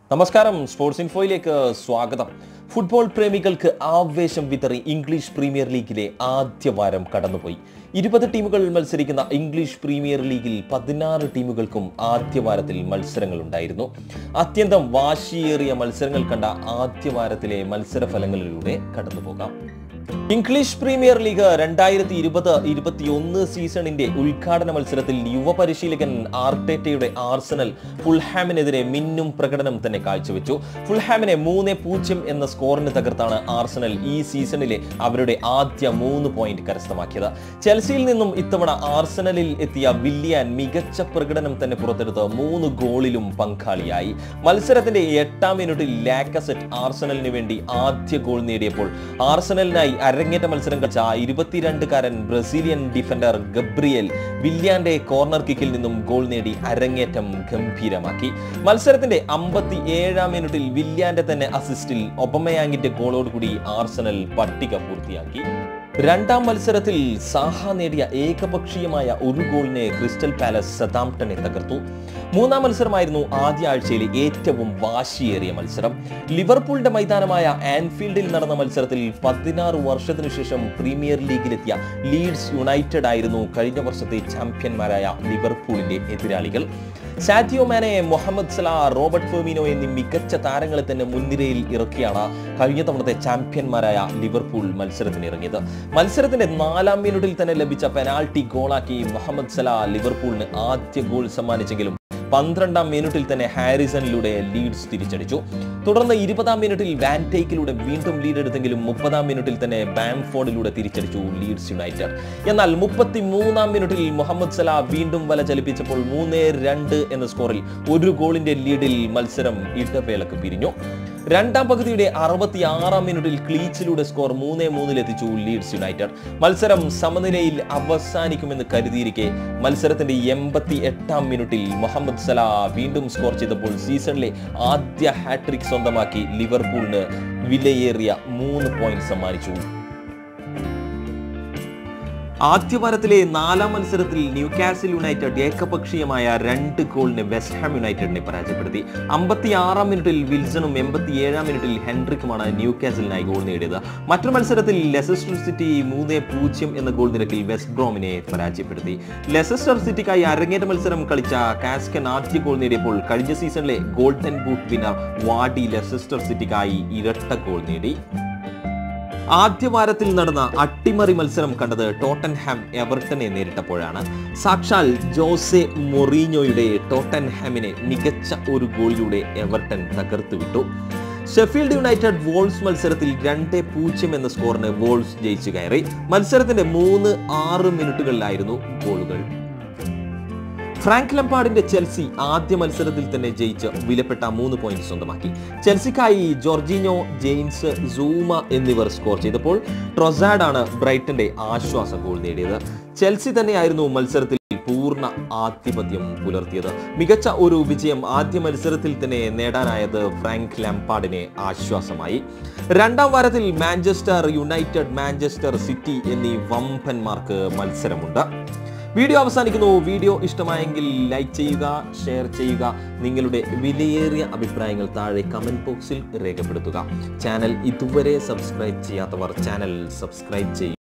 നമസ്കാരം സ്പോർട്സ് ഇൻഫോയിലേക്ക് സ്വാഗതം ഫുട്ബോൾ പ്രേമികൾക്ക് ആവേശം വിതറി ഇംഗ്ലീഷ് പ്രീമിയർ ലീഗിലെ ആദ്യ വാരം കടന്നുപോയി ഇരുപത് ടീമുകൾ മത്സരിക്കുന്ന ഇംഗ്ലീഷ് പ്രീമിയർ ലീഗിൽ പതിനാറ് ടീമുകൾക്കും ആദ്യ വാരത്തിൽ മത്സരങ്ങൾ ഉണ്ടായിരുന്നു അത്യന്തം വാശിയേറിയ മത്സരങ്ങൾ കണ്ട ആദ്യ വാരത്തിലെ മത്സരഫലങ്ങളിലൂടെ കടന്നുപോകാം ഇംഗ്ലീഷ് പ്രീമിയർ ലീഗ് രണ്ടായിരത്തി ഇരുപത് ഇരുപത്തിയൊന്ന് സീസണിന്റെ ഉദ്ഘാടന മത്സരത്തിൽ യുവ പരിശീലകൻ ആർട്ടേറ്റയുടെ ആർസനൽ ഫുൾഹാമിനെതിരെ മിന്നും പ്രകടനം തന്നെ കാഴ്ചവെച്ചു ഫുൾഹാമിനെ മൂന്ന് പൂജ്യം എന്ന സ്കോറിന് തകർത്താണ് ആർസനൽ ഈ സീസണിലെ അവരുടെ ആദ്യ മൂന്ന് പോയിന്റ് കരസ്ഥമാക്കിയത് ചെൽസിയിൽ നിന്നും ഇത്തവണ ആർസനലിൽ എത്തിയ വില്ലിയാൻ മികച്ച പ്രകടനം തന്നെ പുറത്തെടുത്ത് മൂന്ന് ഗോളിലും പങ്കാളിയായി മത്സരത്തിന്റെ എട്ടാം മിനിറ്റിൽ ലാക്കസെറ്റ് ആർസനലിന് വേണ്ടി ആദ്യ ഗോൾ നേടിയപ്പോൾ ആർസനലിനായി അരങ്ങേറ്റ മത്സരം കളിച്ച ഇരുപത്തിരണ്ടുകാരൻ ബ്രസീലിയൻ ഡിഫൻഡർ ഗബ്രിയൽ വില്യാന്റെ കോർണർ കിക്കിൽ നിന്നും ഗോൾ നേടി അരങ്ങേറ്റം ഗംഭീരമാക്കി മത്സരത്തിന്റെ അമ്പത്തി ഏഴാം മിനിറ്റിൽ വില്യാന്റെ തന്നെ അസിസ്റ്റിൽ ഒബമയാങ്ങിന്റെ ഗോളോടുകൂടി ആർസനൽ പട്ടിക പൂർത്തിയാക്കി രണ്ടാം മത്സരത്തിൽ സാഹ നേടിയ ഏകപക്ഷീയമായ ഒരു ഗോളിനെ ക്രിസ്റ്റൽ പാലസ് സതാംപ്ടനെ തകർത്തു മൂന്നാം മത്സരമായിരുന്നു ആദ്യ ആഴ്ചയിലെ ഏറ്റവും വാശിയേറിയ മത്സരം ലിവർപൂളിന്റെ മൈതാനമായ ആൻഫീൽഡിൽ നടന്ന മത്സരത്തിൽ പതിനാറ് വർഷത്തിനു ശേഷം പ്രീമിയർ ലീഗിലെത്തിയ ലീഡ്സ് യുണൈറ്റഡ് ആയിരുന്നു കഴിഞ്ഞ വർഷത്തെ ചാമ്പ്യന്മാരായ ലിവർപൂളിന്റെ എതിരാളികൾ സാറ്റിയോ മാനെ മുഹമ്മദ് സലാ റോബർട്ട് ഫെർമിനോ എന്നീ മികച്ച താരങ്ങളെ തന്നെ മുൻനിരയിൽ ഇറക്കിയാണ് കഴിഞ്ഞ തവണത്തെ ചാമ്പ്യന്മാരായ ലിവർപൂൾ മത്സരത്തിന് ഇറങ്ങിയത് മത്സരത്തിന്റെ നാലാം മിനിറ്റിൽ തന്നെ ലഭിച്ച പെനാൾട്ടി ഗോളാക്കി മുഹമ്മദ് സലാ ലിവർപൂളിന് ആദ്യ ഗോൾ സമ്മാനിച്ചെങ്കിലും പന്ത്രണ്ടാം മിനിറ്റിൽ തന്നെ ഹാരിസണിലൂടെ ലീഡ്സ് തിരിച്ചടിച്ചു തുടർന്ന് ഇരുപതാം മിനിറ്റിൽ വാൻടേക്കിലൂടെ വീണ്ടും ലീഡ് എടുത്തെങ്കിലും മുപ്പതാം മിനിറ്റിൽ തന്നെ ബാംഫോർഡിലൂടെ തിരിച്ചടിച്ചു ലീഡ്സ് യുണൈറ്റഡ് എന്നാൽ മുപ്പത്തി മൂന്നാം മിനിറ്റിൽ മുഹമ്മദ് സലാ വീണ്ടും വല ചലിപ്പിച്ചപ്പോൾ മൂന്ന് രണ്ട് എന്ന സ്കോറിൽ ഒരു ഗോളിന്റെ ലീഡിൽ മത്സരം ഇടവേളക്ക് പിരിഞ്ഞു രണ്ടാം പകുതിയുടെ അറുപത്തി ആറാം മിനിറ്റിൽ ക്ലീച്ചിലൂടെ സ്കോർ മൂന്നേ മൂന്നിലെത്തിച്ചു ലീഡ്സ് യുണൈറ്റഡ് മത്സരം സമനിലയിൽ അവസാനിക്കുമെന്ന് കരുതിയിരിക്കെ മത്സരത്തിന്റെ എൺപത്തി എട്ടാം മിനിറ്റിൽ മുഹമ്മദ് സലാ വീണ്ടും സ്കോർ ചെയ്തപ്പോൾ സീസണിലെ ആദ്യ ഹാട്രിക് സ്വന്തമാക്കി ലിവർപൂളിന് വിലയേറിയ മൂന്ന് പോയിന്റ് സമ്മാനിച്ചു ആദ്യ വാരത്തിലെ നാലാം മത്സരത്തിൽ ന്യൂകാസിൽ യുണൈറ്റഡ് ഏകപക്ഷീയമായ രണ്ട് ഗോളിന് വെസ്റ്റ് ഹാം യുണൈറ്റഡിനെ പരാജയപ്പെടുത്തി അമ്പത്തി ആറാം മിനിറ്റിൽ വിൽസണും എൺപത്തി ഏഴാം മിനിറ്റിൽ ഹെൻറിക്കുമാണ് ന്യൂകാസിലിനായി ഗോൾ നേടിയത് മറ്റൊരു മത്സരത്തിൽ ലെസസ്റ്റർ സിറ്റി മൂന്ന് പൂജ്യം എന്ന ഗോൾ നിരക്കിൽ വെസ്റ്റ് ബ്രോമിനെ പരാജയപ്പെടുത്തി ലെസസ്റ്റർ സിറ്റിക്കായി അരങ്ങേറ്റ മത്സരം കളിച്ച കാസ്കൻ ആദ്യ ഗോൾ നേടിയപ്പോൾ കഴിഞ്ഞ സീസണിലെ golden boot winner Vardy Leicester സിറ്റിക്കായി ഇരട്ട ഗോൾ നേടി ആദ്യ വാരത്തിൽ നടന്ന അട്ടിമറി മത്സരം കണ്ടത് ടോട്ടൻഹാം എവർട്ടനെ നേരിട്ടപ്പോഴാണ് സാക്ഷാൽ ജോസെ മൊറീഞ്ഞോയുടെ ടോട്ടൻഹാമിനെ മികച്ച ഒരു ഗോളിലൂടെ എവർട്ടൻ തകർത്തുവിട്ടു ഷെഫീൽഡ് യുണൈറ്റഡ് വോൾസ് മത്സരത്തിൽ രണ്ട് പൂജ്യം എന്ന സ്കോറിന് വോൾസ് ജയിച്ചു കയറി മത്സരത്തിന്റെ മൂന്ന് ആറ് മിനിറ്റുകളിലായിരുന്നു ഗോളുകൾ ഫ്രാങ്ക് ലംപാർഡിന്റെ ചെൽസി ആദ്യ മത്സരത്തിൽ തന്നെ ജയിച്ച് വിലപ്പെട്ട മൂന്ന് പോയിന്റ് സ്വന്തമാക്കി ചെൽസിക്കായി ജോർജിനോ ജെയിംസ് സൂമ എന്നിവർ സ്കോർ ചെയ്തപ്പോൾ ട്രൊസാഡ് ആണ് ബ്രൈറ്റന്റെ ആശ്വാസ ഗോൾ നേടിയത് ചെൽസി തന്നെയായിരുന്നു മത്സരത്തിൽ പൂർണ്ണ ആധിപത്യം പുലർത്തിയത് മികച്ച ഒരു വിജയം ആദ്യ മത്സരത്തിൽ തന്നെ നേടാനായത് ഫ്രാങ്ക് ലാംപാർഡിനെ ആശ്വാസമായി രണ്ടാം വാരത്തിൽ മാഞ്ചസ്റ്റർ യുണൈറ്റഡ് മാഞ്ചസ്റ്റർ സിറ്റി എന്നീ വമ്പന്മാർക്ക് മത്സരമുണ്ട് വീഡിയോ അവസാനിക്കുന്നു വീഡിയോ ഇഷ്ടമായെങ്കിൽ ലൈക്ക് ചെയ്യുക ഷെയർ ചെയ്യുക നിങ്ങളുടെ വിലയേറിയ അഭിപ്രായങ്ങൾ താഴെ കമന്റ് ബോക്സിൽ രേഖപ്പെടുത്തുക ചാനൽ ഇതുവരെ സബ്സ്ക്രൈബ് ചെയ്യാത്തവർ ചാനൽ സബ്സ്ക്രൈബ് ചെയ്യുക